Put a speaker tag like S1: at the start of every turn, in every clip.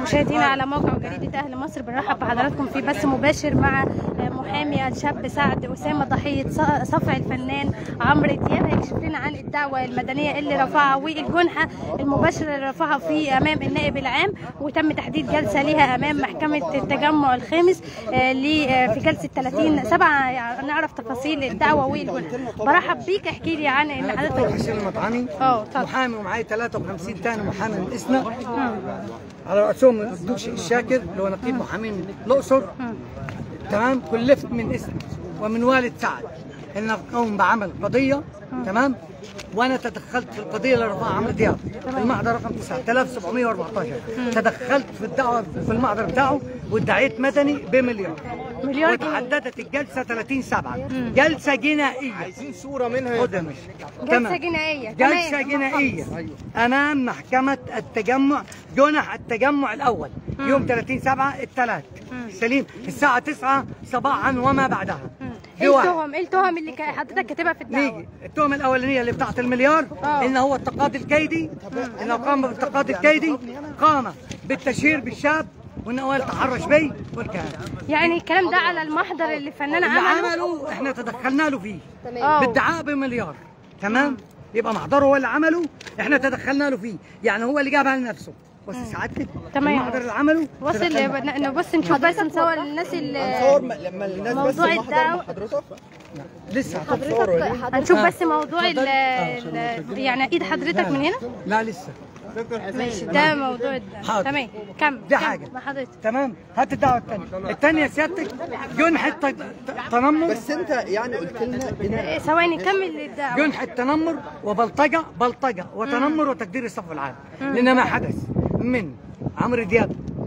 S1: مشاهدينا على موقع جريدة أهل مصر بنرحب بحضراتكم في بث مباشر مع محامي الشاب سعد أسامة ضحية ص- صفع الفنان عمرو دياب هيكشف لنا عن الدعوة المدنية اللي رفعها والجنحة المباشرة اللي رفعها في أمام النائب العام وتم تحديد جلسة ليها أمام محكمة التجمع الخامس آه، ل- آه، في جلسة 30 سبعة يعني نعرف تفاصيل الدعوة والجنحة برحب بيك احكي لي عن إن
S2: دكتور
S1: حضرتك
S2: حسين المطعمي
S1: اه اتفضل
S2: محامي ومعايا 53 تاني محامي من اسنا على راسهم الدوش الشاكر اللي هو نقيب محامين الاقصر تمام كلفت من اسم ومن والد سعد ان اقوم بعمل قضيه تمام وانا تدخلت في القضيه اللي رفعها عمرو دياب المحضر رقم 9714 تدخلت في الدعوه في المحضر بتاعه وادعيت مدني بمليار
S1: مليار جنيه
S2: وتحددت الجلسه 30 7 جلسه جنائيه
S3: عايزين صوره منها
S2: خد يا مش
S1: جلسة جنائية
S2: جلسة
S1: تمام.
S2: جنائية أمام محكمة التجمع جنح التجمع الأول يوم 30 7 الثلاث سليم الساعة 9 صباحا وما بعدها
S1: ايه
S2: بواحد.
S1: التهم ايه التهم اللي كا- حضرتك كاتبها في الدعوة
S2: نيجي التهمة الأولانية اللي بتاعت المليار
S1: آه.
S2: إن هو التقاضي الكيدي إنه قام بالتقاضي الكيدي قام بالتشهير بالشاب وإن هو تحرش بي والكلام
S1: يعني الكلام ده على المحضر اللي الفنان
S2: اللي
S1: عمله
S2: عمله إحنا تدخلنا له فيه
S1: اه
S2: بادعاء بمليار تمام يبقى محضره هو اللي عمله احنا تدخلنا له فيه يعني هو اللي جابها لنفسه بص سعادتك
S1: تمام.
S2: المحضر اللي عمله
S1: وصل
S2: تدخلنا.
S1: ن- بص نشوف بس نصور للناس
S3: صور
S1: اللي
S3: م- لما الناس
S1: موضوع
S3: بس المحضر
S1: الدعوة.
S3: مع حضرتك
S2: لسه
S1: هنشوف
S2: آه.
S1: بس موضوع ال ال- يعني ايد حضرتك من هنا
S2: لا لسه
S1: ماشي ده موضوع الد-
S2: حاضر.
S1: تمام كم
S2: دي
S1: كم
S2: حاجة.
S1: مع حضرتك
S2: تمام هات الدعوه الثانيه الثانيه سيادتك جنح الت- ت- تنمر
S3: بس انت يعني قلت لنا ان
S1: إيه، ثواني كمل الدعوة
S2: جنح التنمر وبلطجه بلطجه وتنمر وتقدير الصف العام لان ما حدث من عمرو دياب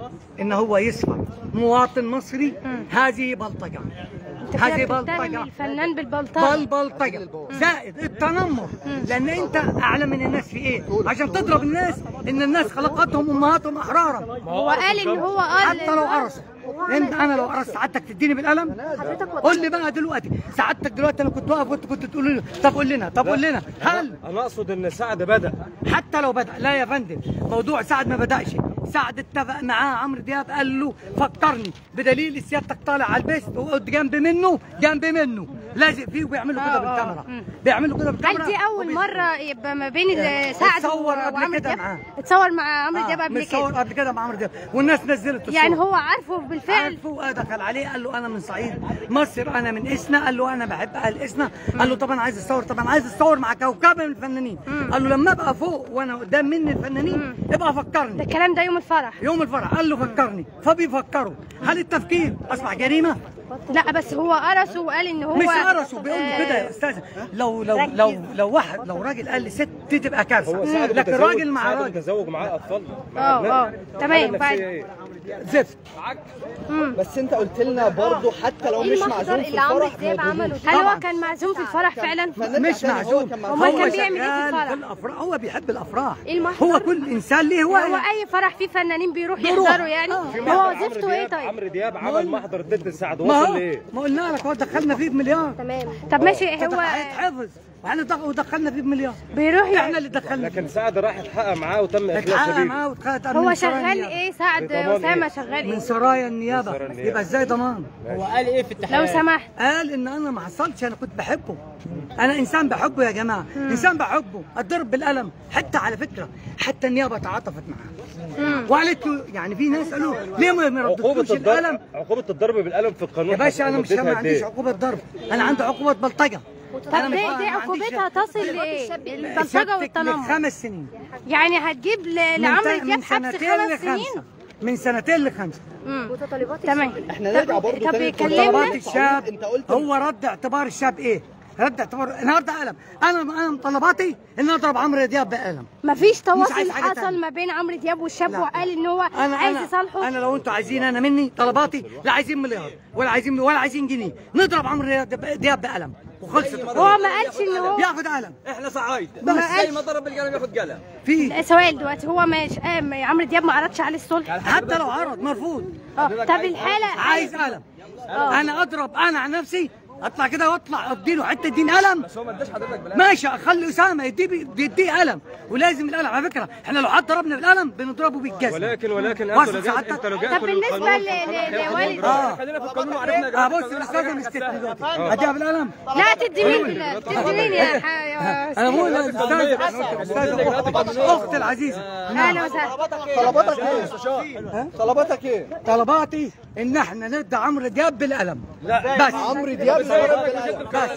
S2: ان هو يصفى مواطن مصري هذه بلطجه
S1: انت كده
S2: هذه
S1: بتتهم
S2: بلطجه
S1: الفنان بالبلطجة
S2: بالبلطجه زائد التنمر لان انت اعلى من الناس في ايه عشان تضرب الناس ان الناس خلقتهم امهاتهم احرارا
S1: هو قال ان هو قال
S2: حتى لو قرص انت انا لو قرصت سعادتك تديني بالقلم قول لي بقى دلوقتي سعادتك دلوقتي انا كنت واقف وانت كنت تقول لي طب قول لنا طب قول لنا هل
S4: انا اقصد ان سعد بدا
S2: حتى لو بدا لا يا فندم موضوع سعد ما بداش سعد اتفق معاه عمرو دياب قال له فكرني بدليل سيادتك طالع على البيت وقعد جنب منه جنب منه لازق فيه وبيعملوا كده
S1: آه، آه.
S2: بالكاميرا
S1: مم.
S2: بيعملوا كده
S1: هل
S2: بالكاميرا
S1: دي اول
S2: وبي-
S1: مرة يبقى ما بين ال- سعد
S2: اتصور قبل
S1: وعمرو
S2: كده
S1: دياب
S2: معاه.
S1: اتصور مع عمرو
S2: آه،
S1: دياب قبل
S2: متصور
S1: كده
S2: قبل كده مع عمرو دياب والناس نزلت الصور
S1: يعني هو عارفه بالفعل
S2: عرفوا دخل عليه قال له انا من صعيد مصر انا من اسنا قال له انا بحب اهل اسنا قال له طبعا عايز اتصور طبعا عايز اتصور مع كوكب من الفنانين قال له لما ابقى فوق وانا قدام مني الفنانين ابقى
S1: ده
S2: فكرني
S1: الكلام ده يوم الفرح
S2: يوم الفرح قال له فكرني فبيفكروا هل التفكير اصبح جريمه؟
S1: لا بس هو قرصه وقال ان هو
S2: مش قرصوا بيقول له كده يا
S1: آه،
S2: استاذ لو لو لو لو واحد لو راجل قال لي ست دي تبقى
S4: هو
S2: كارثه
S4: سعد
S2: لكن
S4: متزوج-
S2: راجل مع
S4: سعد
S2: راجل
S4: متزوج معاه اطفال
S1: اه اه تمام بعد
S4: بعد
S2: زفت
S3: بس انت قلت لنا برضه حتى لو مش معزوم في الفرح موجودين.
S1: هل هو
S2: طبعاً.
S1: كان معزوم في الفرح فعلا؟
S3: فنان
S2: مش
S3: تاني هو
S2: معزوم
S3: كان
S2: هو
S1: أمال كان
S3: معزوم.
S1: بيعمل إيه في
S2: شغال
S1: الفرح؟
S2: في الافراح هو بيحب الافراح
S1: إيه المحضر؟
S2: هو كل انسان ليه
S1: هو
S2: هوايه
S1: اي فرح فيه فنانين بيروح
S2: بيروح.
S1: يحضروا يعني
S2: آه.
S1: هو وظيفته ايه طيب؟
S4: عمرو دياب عمل محضر ضد سعد
S2: ما
S4: وصل
S2: هو
S4: لايه؟
S2: ما قلنا لك هو دخلنا فيه بمليار
S1: تمام طب ماشي هو
S2: هيتحفظ واحنا دخ- ودخلنا فيه بمليار
S1: بيروح
S2: احنا
S1: ي-
S2: اللي دخلنا
S4: لكن سعد راح يتحقق معاه وتم اخلاص
S2: اتحقق
S4: سبيل
S2: معاه واتخذت
S1: هو
S2: من سرايا
S1: شغال
S2: النيابة.
S1: ايه سعد
S4: بضمان
S1: اسامه
S4: إيه؟
S1: شغال
S2: من
S1: ايه؟
S2: سرايا النيابه
S4: من سرايا النيابة.
S2: يبقى ازاي ضمان
S5: هو قال ايه في التحقيق؟
S1: لو سمحت
S2: قال ان انا ما حصلش انا كنت بحبه انا انسان بحبه يا جماعه انسان بحبه الضرب بالقلم حتى على فكره حتى النيابه تعاطفت معاه وقالت له يعني في ناس قالوا ليه ما ما
S4: عقوبة
S2: ردتوش القلم
S4: الضرب عقوبة الضرب بالقلم في القانون
S2: يا باشا انا مش
S4: مدتها
S2: ما
S4: قد
S2: عنديش
S4: إيه؟
S2: عقوبه ضرب انا عندي عقوبه بلطجه
S1: طب دي دي عقوبتها تصل لايه؟ البلطجه والتنمر
S2: خمس سنين
S1: يعني هتجيب ل-
S2: من
S1: لعمرو
S2: تا-
S1: دياب
S2: من
S1: حبس
S2: سنتين
S1: خمس
S2: لخمسة.
S1: سنين؟
S2: من سنتين لخمسه
S1: مطالبات تمام
S3: احنا نرجع
S1: طب-
S3: برضه
S1: طب
S3: تاني
S2: طلبات
S1: كلمنا
S2: الشاب
S3: انت قلت
S2: هو رد اعتبار الشاب ايه؟ رد اعتبار النهارده قلم انا انا طلباتي ان اضرب عمرو دياب بقلم
S1: مفيش
S2: عايز
S1: تواصل
S2: حاجة
S1: حصل
S2: تانية.
S1: ما بين عمرو دياب والشاب
S2: لا.
S1: وقال ان هو
S2: انا
S1: عايز
S2: انا
S1: يصالحه
S2: انا لو انتوا عايزين انا مني طلباتي لا عايزين مليار ولا عايزين ولا عايزين جنيه نضرب عمرو دياب دياب بقلم وخلصت
S1: هو ما قالش ان هو
S2: ياخد قلم
S5: احنا صعايد
S1: ما
S5: زي
S1: قالش
S5: ما ضرب القلم ياخد قلم
S2: في
S1: سؤال دلوقتي هو مش آه عمرو دياب ما عرضش عليه الصلح
S2: حتى لو عرض مرفوض
S1: اه طب الحاله
S2: عايز قلم انا اضرب انا عن نفسي اطلع كده واطلع اديله حته دين قلم
S5: بس هو ما اداش حضرتك بلاش
S2: ماشي اخلي اسامه يديه يديه قلم ولازم القلم على فكره احنا لو حد ضربنا بالقلم بنضربه بالجزم
S4: ولكن ولكن
S2: وصل
S4: انت لو جيت
S2: سعادتك؟
S4: انت لو جيت
S1: طب بالنسبه ل- ل- لوالد
S2: اه
S5: خلينا في القانون وعرفنا يا جماعه
S2: اه بص الاستاذه مستني دلوقتي اديها بالقلم
S1: لا تدي مين تدي مين يا ح- يا
S2: انا بقول
S5: القانونية
S2: الاستاذ
S5: بس.
S2: الاستاذ اختي العزيزه
S1: اهلا وسهلا
S3: طلباتك ايه؟ طلباتك ايه؟
S2: طلباتي ان احنا ندي عمرو دياب بالقلم بس
S3: عمرو دياب
S2: بس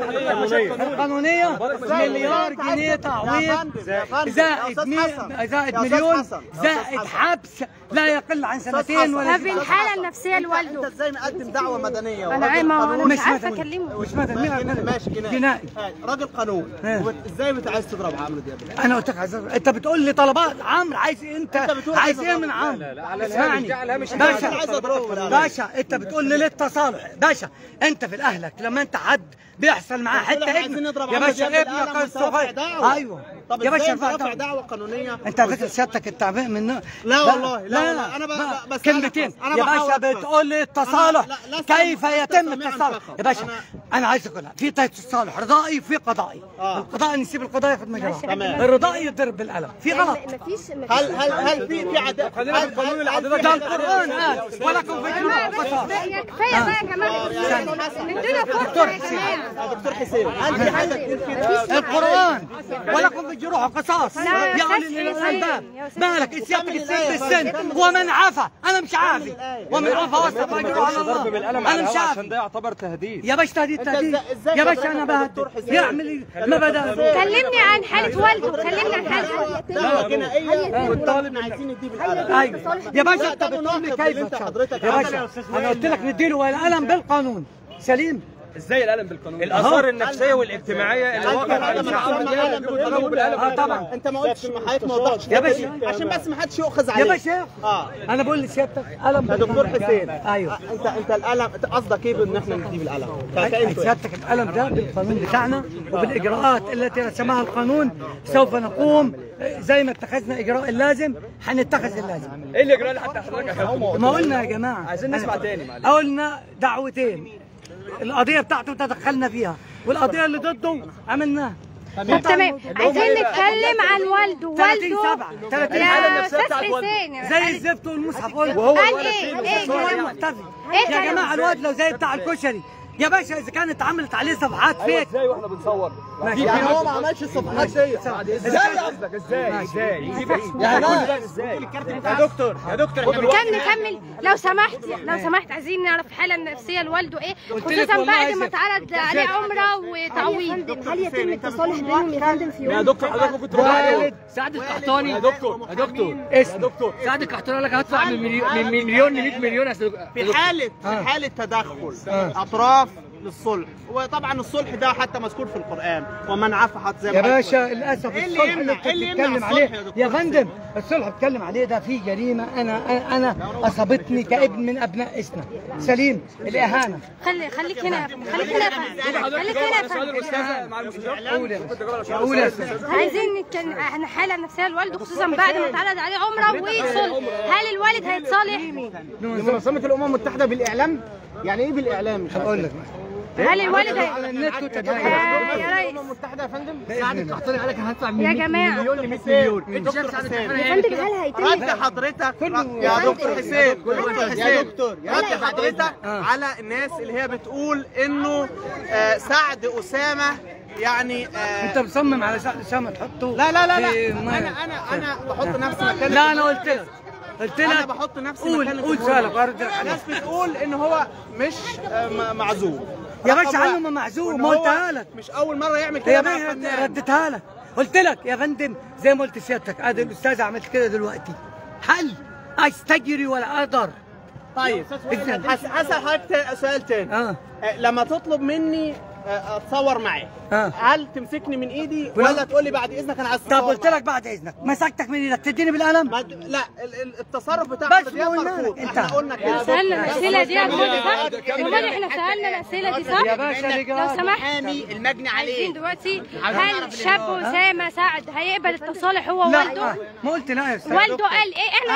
S2: القانونيه مليار جنيه تعويض زائد مي- زائد مليون زائد حبس لا يقل عن سنتين ولا
S1: طب الحاله النفسيه لوالده
S6: ازاي مقدم دعوه مدنيه
S1: انا عايز- ما هو انا
S2: مش
S1: مش عارفه
S2: مدني.
S1: اكلمه
S2: مش مدني
S6: ماشي جنائي
S2: جنائي
S6: آه، راجل قانون
S2: ها.
S6: وبت- ازاي بت- عايز تضرب عمرو دياب
S2: انا قلت لك عايز أضرب. انت بتقول لي طلبات عمرو عايز إيه انت
S6: أنت بتقول
S2: عايز
S6: عايز
S2: ايه من عمرو
S4: على
S2: اسمعني
S4: الهامش، على الهامش.
S6: أنا
S2: باشا
S6: عايز اضربه بالقلم.
S2: باشا انت بتقول لي للتصالح باشا انت في الاهلك لما انت حد بيحصل معاه
S6: قلت لك
S2: حته
S6: عايزين
S2: ابن
S6: نضرب
S2: يا
S6: عمرو
S2: باشا
S6: دياب
S2: ابنك
S6: بالقلم وأنت رافع
S2: الصغير
S6: دعوة.
S2: ايوه
S6: طب
S2: يا
S6: ازاي
S2: باشا
S6: انت رافع
S2: ارفع
S6: دعوه قانونيه
S2: انت فاكر سيادتك التعبير من
S6: لا والله، لا والله. أنا ب-
S2: ما-
S6: ب- بسألك
S2: كلمتين
S6: بس. أنا
S2: يا باشا
S6: بحاول أفهم.
S2: بتقول لي التصالح
S6: أنا- لا- لا
S2: كيف
S6: سامع-
S2: يتم
S6: سامعاً
S2: التصالح
S6: فقط.
S2: يا باشا
S6: أنا-
S2: انا عايز اقولها في تصالح رضائي وفي قضائي
S6: آه.
S2: القضاء نسيب القضاء ياخد مجراه
S6: تمام.
S2: الرضائي يضرب بالقلم في غلط
S6: هل هل هل في في عداله
S5: خلينا في القانون اللي حضرتك
S2: ده القران قال ولكم في الجنوب قصاص
S1: يا كفايه بقى يا جماعه ندينا فرصه يا جماعه
S6: دكتور حسين هل في حاجه تقول كده
S2: القرآن ولكم في الجروح قصاص
S1: لا،
S2: يا
S1: يا
S2: أولي
S1: أستاذ
S2: الألباب
S1: حسين، يا أستاذ
S2: مالك سيادتك السن بالسن ومن عفا أنا مش عافي ومن عفا وسط فأجره على
S4: ضرب بالقلم
S2: الله
S4: على
S2: أنا مش
S4: الهواء عشان
S2: عافي
S4: ده يعتبر تهديد
S2: يا باشا تهديد
S6: أنت
S2: تهديد
S6: إزاي- إزاي
S2: يا باشا
S6: حضرتك
S2: أنا
S6: يا دكتور
S2: بهدد
S6: حسين؟
S2: يعمل إيه؟ ما بدأ
S1: كلمني عن حاله والده كلمني عن حاله والده
S6: دعوه جنائيه والطالب احنا عايزين نديه بالقلم
S2: أيوه يا باشا أنت
S6: ده
S2: بتقول لي
S6: مناقض
S2: كيف
S6: اللي أنت
S2: تشرب.
S6: حضرتك
S2: يا
S6: عملته.
S2: باشا أنا قلت لك نديله القلم بالقانون سليم
S5: ازاي القلم بالقانون
S4: الاثار النفسيه والاجتماعيه اللي وقعت على
S6: أنت
S4: الشعب
S6: ما قلتش
S5: يضربوا بالقلم
S2: اه طبعا
S6: انت ما قلتش ما حضرتك ما وضحتش
S2: يا
S6: الحتة
S2: باشا.
S6: دي عشان بس ما حدش يؤخذ
S2: يا
S6: عليك
S2: باشا
S6: اه
S2: أنا بقول لسيادتك قلم
S6: يا دكتور
S2: بالقانون.
S6: حسين
S2: أيوه
S6: انت انت القلم أنت قصدك ايه بان احنا نديه بالقلم؟
S2: أي
S6: كأنتوا
S2: سيادتك القلم ده بالقانون بتاعنا وبالاجراءات التي رسمها القانون سوف نقوم زي ما اتخذنا اجراء اللازم هنتخذ اللازم
S5: ايه الاجراء اللي حتى حضرتك اخدته
S2: ما قلنا يا جماعه
S5: عايزين نسمع تاني معلش.
S2: قلنا دعوتين القضيه بتاعته تدخلنا فيها والقضيه اللي ضده عملناها
S1: طب تمام عايزين نتكلم عن والده
S2: 30
S1: والده
S2: سبعة 30
S1: يا
S5: النفسية
S1: استاذ
S5: بتاعت والده.
S1: حسين
S2: زي الزفت والمصحف قلت
S1: قال ايه ايه
S2: صورة
S1: كلامه؟
S2: مختفي
S1: إيه
S2: يا
S1: كلامه؟
S2: جماعه الواد لو زي بتاع الكشري يا باشا اذا كانت اتعملت عليه صفحات فيك
S5: ازاي واحنا بنصور
S2: ماشي
S6: يعني هو ما عملش الصفحات دي
S5: ازاي قصدك ازاي ازاي
S6: يا جماعه
S5: ازاي يا دكتور يا دكتور احنا
S1: كم نكمل لو سمحت لو سمحت عايزين نعرف الحاله النفسيه لوالده ايه
S2: قلت لك
S1: خصوصا
S2: والله
S1: بعد
S2: عايز-
S1: ما اتعرض عليه عمره وتعويض
S7: هل يتم التصالح بينهم يا فندم في
S5: يا
S7: يوم
S5: دكتور حضرتك ممكن تروح
S2: والد
S8: سعد القحطاني
S5: يا دكتور يا دكتور
S2: اسم
S5: دكتور
S8: سعد القحطاني قال لك هدفع من مليون من مليون ل 100 مليون يا سيدي.
S6: في حالة في حالة تدخل أطراف للصلح وطبعا الصلح ده حتى مذكور في القرآن ومن عفحت زي ما
S2: يا
S6: حضرتك
S2: باشا للاسف
S6: إيه اللي
S2: الصلح
S6: يمنع-
S2: اللي انت
S6: إيه اللي يمنع
S2: بتتكلم
S6: الصلح
S2: عليه
S6: يا دكتور
S2: يا فندم الصلح بتتكلم عليه ده فيه جريمه انا انا انا اصابتني كابن من ابناء اسنا سليم الاهانه
S1: خلي خليك هنا خليك هنا يا فندم. خليك هنا يا
S5: سؤال
S1: فندم.
S5: الاستاذه مع المستشار
S2: قول يا باشا قول يا استاذ
S1: عايزين نتكلم عن الحاله النفسيه لوالده خصوصا بعد ما اتعرض عليه عمره وصلح هل الوالد هيتصالح
S6: منظمة الأمم المتحدة بالإعلام يعني إيه بالإعلام؟
S2: هقول لك
S1: هل الوالد هي...
S2: على النت وتتابع
S1: آه، يا ريس
S6: المتحدة يا فندم
S2: بإذن الله.
S8: القحطاني قال لك هدفع من
S1: يا
S8: 100
S1: جماعه
S6: مليون ل 100 مليون دكتور حسين
S7: يا فندم هل هيتم
S6: رد حضرتك يا دكتور حسين دكتور حسين رد حضرتك على الناس اللي هي بتقول انه آه، سعد اسامه يعني آه،
S2: انت مصمم على سعد اسامه تحطه
S6: لا لا لا
S2: في
S6: لا
S2: ما-
S6: انا انا انا بحط نفسي مكان
S2: لا انا قلت لك قلت
S6: انا
S2: لك
S6: بحط نفسي
S2: قول
S6: مكان
S2: قول
S6: الجمهور.
S2: سؤالك وارد لك عليه.
S6: الناس بتقول ان هو مش آه، م- معزوم
S2: يا
S6: رقم
S2: باشا
S6: واحد.
S2: عنه ما معزوم
S6: وإن
S2: ما
S6: هو
S2: قلتها لك
S6: مش اول مره يعمل
S2: يا
S6: كده مع
S2: باشا
S6: فنان
S2: رديتها لك قلت لك يا فندم زي ما قلت سيادتك ادي الاستاذ عملت كده دلوقتي حل استجري ولا اقدر
S6: طيب
S2: إذن.
S6: هس- هسأل حضرتك سؤال تاني
S2: اه
S6: آه، لما تطلب مني آه، اتصور معاك
S2: اه
S6: هل تمسكني من ايدي
S2: ولا-
S6: ولا تقول لي بعد اذنك انا عايز
S2: طب
S6: اتصور
S2: قلت لك بعد اذنك مسكتك من ايدك تديني بالقلم
S6: ما د- لا ال- ال- التصرف بتاع
S2: بس
S6: حضرتك
S2: قلنا
S6: مرفوض
S2: لك،
S6: احنا
S2: انت.
S6: قلنا كده
S1: سألنا الأسئلة دي يا أخواتي صح؟ أمال إحنا سألنا الأسئلة دي صح؟
S2: يا باشا
S1: لو
S2: الإجابة.
S1: سمحت
S6: المجني
S1: عايزين دلوقتي هل شاب أسامة سعد هيقبل التصالح هو
S2: لا
S1: ووالده؟
S2: آه، ما قلت لا يا استاذ
S1: والده قال إيه؟ إحنا أنت حضرتك ما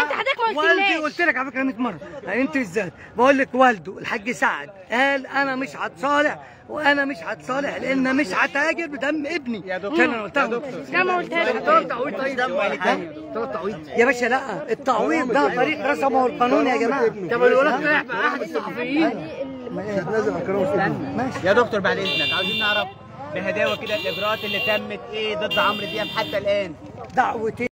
S2: والدي
S1: قلتليش.
S2: قلت لك على فكره 100 مره يعني انت بالذات بقول لك والده الحاج سعد قال انا مش هتصالح وانا مش هتصالح لان مش هتاجر بدم ابني يا دكتور انا قلتها
S1: ده ما قلتها لك
S2: يا باشا لا التعويض ده طريق رسمه القانون يا جماعه
S8: طب الولد طلع مع احد الصحفيين
S5: يا دكتور بعد اذنك عاوزين نعرف بهداوه كده الاجراءات اللي تمت ايه ضد عمرو دياب حتى الان
S2: دعوتين